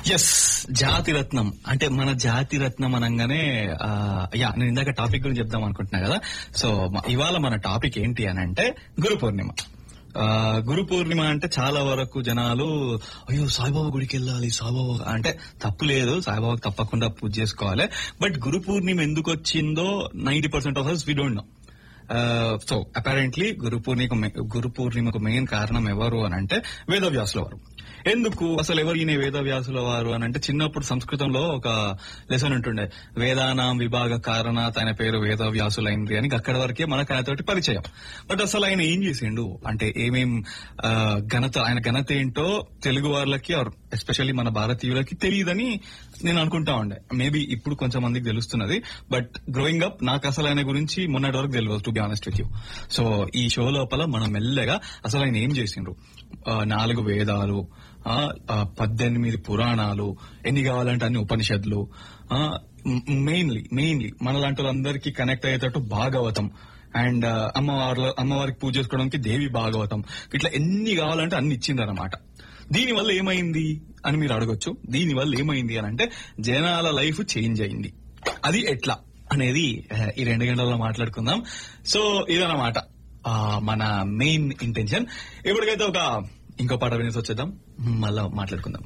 yes జాతిరత్నం అంటే మన జాతిరత్నం అనగానే ఆ, యా నేను ఇందాక టాపిక్ గురించి చెప్దాం అనుకుంటున్నా కదా సో మ- ఇవాళ మన టాపిక్ ఏంటి అని అంటే గురు పూర్ణిమ ఆ, గురు పూర్ణిమ అంటే చాలా వరకు జనాలు అయ్యో సాయిబాబా గుడికి వెళ్ళాలి సాయిబాబా అంటే తప్పు లేదు సాయిబాబాకి తప్పకుండా పూజ చేసుకోవాలి బట్ గురు పూర్ణిమ ఎందుకు వచ్చిందో ninety percent of us we don't know so apparently Guru Purnima Guru పూర్ణిమకు మెయిన్ కారణం ఎవరు అని అంటే వేదవ్యాసుల వారు ఎందుకు అసలు ఎవరు ఈయన వేదవ్యాసుల వారు అని అంటే చిన్నప్పుడు సంస్కృతంలో ఒక లెసన్ ఉంటుండే వేదానాం విభాగ కారణాత్ ఆయన పేరు వేదవ్యాసులైంది అని అక్కడి వరకే మనకు ఆయనతోటి పరిచయం బట్ అసలు ఆయన ఏం చేసిండు అంటే ఏమేం ఆ, ఘనత ఆయన ఘనత ఏంటో తెలుగు వాళ్ళకి ఎస్పెషల్లీ మన భారతీయులకి తెలియదని నేను అనుకుంటా ఉండే మేబీ ఇప్పుడు కొంచెం మందికి తెలుస్తున్నది బట్ గ్రోయింగ్ అప్ నాకు అసలు ఆయన గురించి మొన్నటి వరకు తెలియదు to be honest with you so ఈ షో లోపల మనం మెల్లగా అసలు ఆయన ఏం చేసిండ్రు ఆ, నాలుగు వేదాలు ఆ, ఆ, పద్దెనిమిది పురాణాలు ఎన్ని కావాలంటే అన్ని ఉపనిషత్తులు మెయిన్లీ మెయిన్లీ మన లాంటి వాళ్ళందరికీ కనెక్ట్ అయ్యేటట్టు భాగవతం అండ్ అమ్మవారి అమ్మవారికి పూజ చేసుకోవడానికి దేవి భాగవతం ఇట్లా ఎన్ని కావాలంటే అన్ని ఇచ్చిందన్నమాట దీని వల్ల ఏమైంది అని మీరు అడగొచ్చు దీని వల్ల ఏమైంది అని అంటే జనాల లైఫ్ చేంజ్ అయింది అది ఎట్లా అనేది ఆ, ఈ రెండు గంటల్లో మాట్లాడుకుందాం సో ఇదన్నమాట ఆ, మన మెయిన్ ఇంటెన్షన్ ఇప్పటికైతే ఒక ఇంకో పాట వినేసి వచ్చేద్దాం మళ్ళా మాట్లాడుకుందాం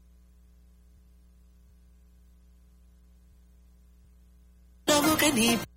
నవ్వుకని